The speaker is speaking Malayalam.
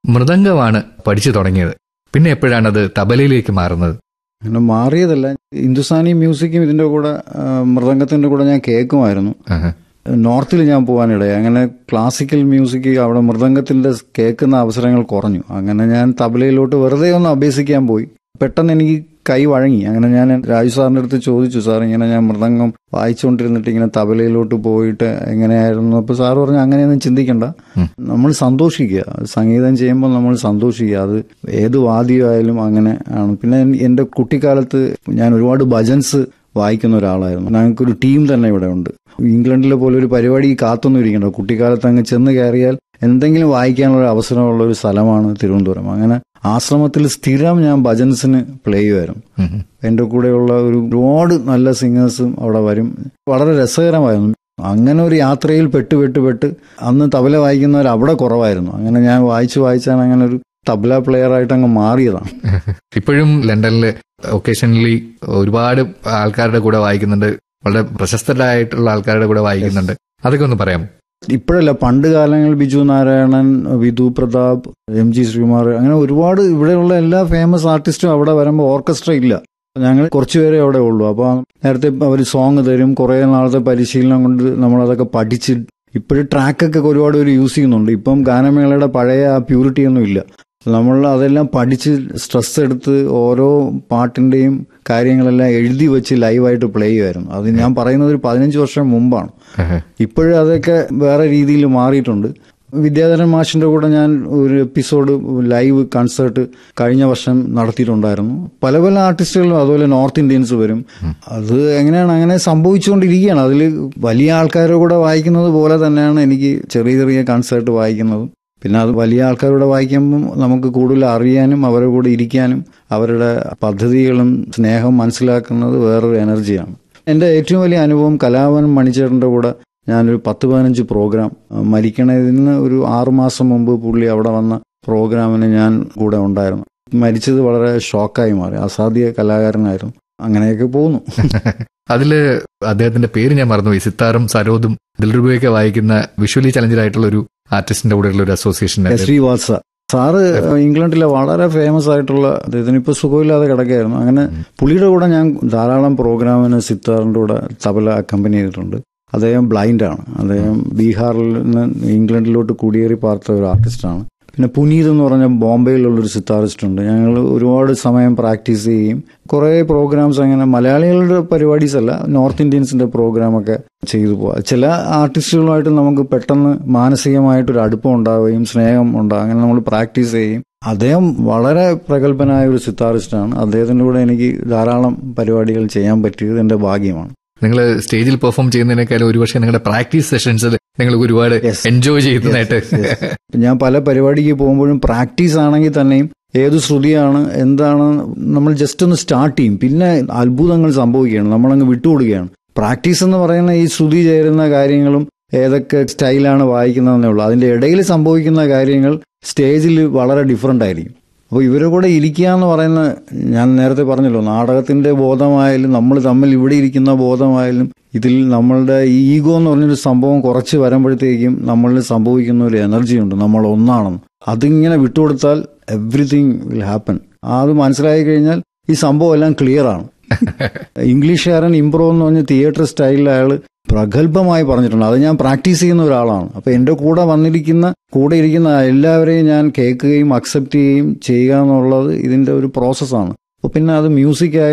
മൃദംഗമാണ് പഠിച്ചു തുടങ്ങിയത് പിന്നെ എപ്പോഴാണ് അത് തബലയിലേക്ക് മാറുന്നത് അങ്ങനെ മാറിയതല്ല ഹിന്ദുസ്ഥാനി മ്യൂസിക്കും ഇതിന്റെ കൂടെ ആ, മൃദംഗത്തിന്റെ കൂടെ ഞാൻ കേൾക്കുമായിരുന്നു ആഹാ. നോർത്തിൽ ഞാൻ പോകാനിടയായി അങ്ങനെ ക്ലാസിക്കൽ മ്യൂസിക് അവിടെ മൃദംഗത്തിന്റെ കേൾക്കുന്ന അവസരങ്ങൾ കുറഞ്ഞു അങ്ങനെ ഞാൻ തബലയിലോട്ട് വെറുതെ ഒന്ന് അഭ്യസിക്കാൻ പോയി പെട്ടെന്ന് എനിക്ക് കൈ വഴങ്ങി അങ്ങനെ ഞാൻ രാജു സാറിന്റെ അടുത്ത് ചോദിച്ചു സാർ ഇങ്ങനെ ഞാൻ മൃദംഗം വായിച്ചുകൊണ്ടിരുന്നിട്ട് ഇങ്ങനെ തബലയിലോട്ട് പോയിട്ട് എങ്ങനെയായിരുന്നു അപ്പൊ സാർ പറഞ്ഞു അങ്ങനെയൊന്നും ചിന്തിക്കണ്ട നമ്മൾ സന്തോഷിക്കുക സംഗീതം ചെയ്യുമ്പോൾ നമ്മൾ സന്തോഷിക്കുക അത് ഏത് വാദ്യമായാലും അങ്ങനെ ആണ് പിന്നെ എന്റെ കുട്ടിക്കാലത്ത് ഞാൻ ഒരുപാട് ഭജൻസ് വായിക്കുന്ന ഒരാളായിരുന്നു ഞങ്ങൾക്കൊരു ടീം തന്നെ ഇവിടെ ഉണ്ട് ഇംഗ്ലണ്ടിലെ പോലെ ഒരു പരിപാടി കാത്തൊന്നും ഇരിക്കണ്ട കുട്ടിക്കാലത്ത് അങ്ങ് ചെന്ന് കയറിയാൽ എന്തെങ്കിലും വായിക്കാനുള്ള ഒരു അവസരമുള്ള ഒരു സ്ഥലമാണ് തിരുവനന്തപുരം അങ്ങനെ ആശ്രമത്തിൽ സ്ഥിരം ഞാൻ ഭജൻസിന് പ്ലേ ചെയ്യുമായിരുന്നു ഉം ഉം. എൻ്റെ കൂടെയുള്ള ഒരു ഒരുപാട് നല്ല സിംഗേഴ്സും അവിടെ വരും വളരെ രസകരമായിരുന്നു അങ്ങനെ ഒരു യാത്രയിൽ പെട്ട് പെട്ട് പെട്ട് അന്ന് തബല വായിക്കുന്നവർ അവിടെ കുറവായിരുന്നു അങ്ങനെ ഞാൻ വായിച്ച് വായിച്ചാണ് അങ്ങനെ ഒരു തബല പ്ലെയർ ആയിട്ട് അങ്ങ് മാറിയതാണ് ഇപ്പോഴും ലണ്ടനിൽ ഒക്കേഷണലി ഒരുപാട് ആൾക്കാരുടെ കൂടെ വായിക്കുന്നുണ്ട് വളരെ പ്രശസ്തരായിട്ടുള്ള ആൾക്കാരുടെ കൂടെ വായിക്കുന്നുണ്ട് അതൊക്കെ ഒന്ന് പറയാമോ ഇപ്പോഴല്ല പണ്ട് കാലങ്ങളിൽ ബിജു നാരായണൻ വിധു പ്രതാപ് എം ജി ശ്രീകുമാർ അങ്ങനെ ഒരുപാട് ഇവിടെയുള്ള എല്ലാ ഫേമസ് ആർട്ടിസ്റ്റും അവിടെ വരുമ്പോൾ ഓർക്കസ്ട്ര ഇല്ല ഞങ്ങൾ കുറച്ചുപേരെ അവിടെ ഉള്ളൂ അപ്പോൾ നേരത്തെ അവർ സോങ് തരും കുറേ നാളത്തെ പരിശീലനം കൊണ്ട് നമ്മളതൊക്കെ പഠിച്ച് ഇപ്പോഴും ട്രാക്കൊക്കെ ഒരുപാട് പേര് യൂസ് ചെയ്യുന്നുണ്ട് ഇപ്പം ഗാനമേളയുടെ പഴയ ആ പ്യൂരിറ്റി ഒന്നും ഇല്ല നമ്മൾ അതെല്ലാം പഠിച്ച് സ്ട്രെസ് എടുത്ത് ഓരോ പാട്ടിന്റെയും കാര്യങ്ങളെല്ലാം എഴുതി വെച്ച് ലൈവായിട്ട് പ്ലേ ചെയ്യുമായിരുന്നു അത് ഞാൻ പറയുന്നത് ഒരു പതിനഞ്ച് വർഷം മുമ്പാണ് ഇപ്പോഴും അതൊക്കെ വേറെ രീതിയിൽ മാറിയിട്ടുണ്ട് വിദ്യാധരൻ മാഷിന്റെ കൂടെ ഞാൻ ഒരു എപ്പിസോഡ് ലൈവ് കൺസേർട്ട് കഴിഞ്ഞ വർഷം നടത്തിയിട്ടുണ്ടായിരുന്നു പല പല ആർട്ടിസ്റ്റുകളും അതുപോലെ നോർത്ത് ഇന്ത്യൻസ് വരും അത് എങ്ങനെയാണ് അങ്ങനെ സംഭവിച്ചുകൊണ്ടിരിക്കുകയാണ് അതിൽ വലിയ ആൾക്കാരുടെ കൂടെ വായിക്കുന്നത് പോലെ തന്നെയാണ് എനിക്ക് ചെറിയ ചെറിയ കൺസേർട്ട് വായിക്കുന്നതും പിന്നെ അത് വലിയ ആൾക്കാരുടെ വായിക്കുമ്പം നമുക്ക് കൂടുതൽ അറിയാനും അവരുടെ കൂടെ ഇരിക്കാനും അവരുടെ പദ്ധതികളും സ്നേഹം മനസ്സിലാക്കുന്നത് വേറൊരു എനർജിയാണ് എൻ്റെ ഏറ്റവും വലിയ അനുഭവം കലാവൻ മണിച്ചേട്ടൻ്റെ കൂടെ ഞാനൊരു പത്ത് പതിനഞ്ച് പ്രോഗ്രാം അഹ് മരിക്കണതിന് ഒരു ആറുമാസം മുമ്പ് പുള്ളി അവിടെ വന്ന പ്രോഗ്രാമിന് ഞാൻ കൂടെ ഉണ്ടായിരുന്നു മരിച്ചത് വളരെ ഷോക്കായി മാറി അസാധ്യ കലാകാരനായിരുന്നു അങ്ങനെയൊക്കെ പോകുന്നു അതില് അദ്ദേഹത്തിന്റെ പേര് ഞാൻ മറന്നുപോയി സിത്താറും സരോദും ദിൽറുബയൊക്കെ വായിക്കുന്ന വിഷ്വലി ചലഞ്ചർ ആയിട്ടുള്ള ഒരു ആർട്ടിസ്റ്റിന്റെ കൂടെയുള്ള ഒരു അസോസിയേഷൻ ശ്രീവാത്സ സാറ് ഇംഗ്ലണ്ടിലെ വളരെ ഫേമസ് ആയിട്ടുള്ള അദ്ദേഹത്തിന് ഇപ്പൊ സുഖമില്ലാതെ കിടക്കുകയായിരുന്നു അങ്ങനെ പുള്ളിയുടെ കൂടെ ഞാൻ ധാരാളം പ്രോഗ്രാമിന് സിത്താറിന്റെ കൂടെ തബല അക്കമ്പനി ചെയ്തിട്ടുണ്ട് അദ്ദേഹം ബ്ലൈൻഡ് ആണ് അദ്ദേഹം ബീഹാറിൽ നിന്ന് ഇംഗ്ലണ്ടിലോട്ട് കുടിയേറി പാർത്ത ഒരു ആർട്ടിസ്റ്റാണ് പിന്നെ പുനീത് എന്ന് പറഞ്ഞ ബോംബെയിലുള്ളൊരു സിത്താറിസ്റ്റ് ഉണ്ട് ഞങ്ങൾ ഒരുപാട് സമയം പ്രാക്ടീസ് ചെയ്യും കുറേ പ്രോഗ്രാംസ് അങ്ങനെ മലയാളികളുടെ പരിപാടീസ് അല്ല നോർത്ത് ഇന്ത്യൻസിന്റെ പ്രോഗ്രാമൊക്കെ ചെയ്തു പോവാം ചില ആർട്ടിസ്റ്റുകളുമായിട്ട് നമുക്ക് പെട്ടെന്ന് മാനസികമായിട്ടൊരു അടുപ്പം ഉണ്ടാവുകയും സ്നേഹം ഉണ്ടാകും അങ്ങനെ നമ്മൾ പ്രാക്ടീസ് ചെയ്യും അദ്ദേഹം വളരെ പ്രഗത്ഭനായ ഒരു സിത്താറിസ്റ്റാണ് അദ്ദേഹത്തിന്റെ കൂടെ എനിക്ക് ധാരാളം പരിപാടികൾ ചെയ്യാൻ പറ്റിയത് എന്റെ ഭാഗ്യമാണ് നിങ്ങൾ സ്റ്റേജിൽ പെർഫോം ചെയ്യുന്നതിനേക്കാളും ഒരുപക്ഷെ നിങ്ങളുടെ പ്രാക്ടീസ് സെഷൻസിൽ നിങ്ങൾ ഒരുപാട് Yes. എൻജോയ് ചെയ്യുന്നതായിട്ട് ഞാൻ പല പരിപാടിക്ക് പോകുമ്പോഴും പ്രാക്ടീസ് ആണെങ്കിൽ തന്നെയും ഏത് ശ്രുതിയാണ് എന്താണ് നമ്മൾ ജസ്റ്റ് ഒന്ന് സ്റ്റാർട്ട് ചെയ്യും പിന്നെ അത്ഭുതങ്ങൾ സംഭവിക്കുകയാണ് നമ്മളങ്ങ് വിട്ടുകൊടുക്കുകയാണ് പ്രാക്ടീസ് എന്ന് പറയുന്ന ഈ ശ്രുതി ചേരുന്ന കാര്യങ്ങളും ഏതൊക്കെ സ്റ്റൈലാണ് വായിക്കുന്നതെന്നേ ഉള്ളൂ അതിന്റെ ഇടയിൽ സംഭവിക്കുന്ന കാര്യങ്ങൾ സ്റ്റേജിൽ വളരെ ഡിഫറെന്റ് ആയിരിക്കും അപ്പോൾ ഇവരുടെ കൂടെ ഇരിക്കുക എന്ന് പറയുന്ന ഞാൻ നേരത്തെ പറഞ്ഞല്ലോ നാടകത്തിന്റെ ബോധമായാലും നമ്മൾ തമ്മിൽ ഇവിടെ ഇരിക്കുന്ന ബോധമായാലും ഇതിൽ നമ്മളുടെ ഈ ഈഗോ എന്ന് പറഞ്ഞൊരു സംഭവം കുറച്ച് വരുമ്പോഴത്തേക്കും നമ്മളിൽ സംഭവിക്കുന്ന ഒരു എനർജി ഉണ്ട് നമ്മൾ ഒന്നാണെന്ന് അതിങ്ങനെ വിട്ടുകൊടുത്താൽ എവ്രിതിങ് വിൽ ഹാപ്പൻ അത് മനസ്സിലായി കഴിഞ്ഞാൽ ഈ സംഭവം എല്ലാം ക്ലിയർ ആണ് ഇംഗ്ലീഷുകാരൻ ഇംപ്രോ എന്ന് പറഞ്ഞ തിയേറ്റർ സ്റ്റൈലിൽ അയാൾ പ്രഗത്ഭമായി പറഞ്ഞിട്ടുണ്ട് അത് ഞാൻ പ്രാക്ടീസ് ചെയ്യുന്ന ഒരാളാണ് അപ്പൊ എന്റെ കൂടെ വന്നിരിക്കുന്ന കൂടെ ഇരിക്കുന്ന എല്ലാവരെയും ഞാൻ കേൾക്കുകയും അക്സെപ്റ്റ് ചെയ്യുകയും ചെയ്യുക എന്നുള്ളത് ഇതിന്റെ ഒരു പ്രോസസ്സാണ് അപ്പൊ പിന്നെ അത് മ്യൂസിക്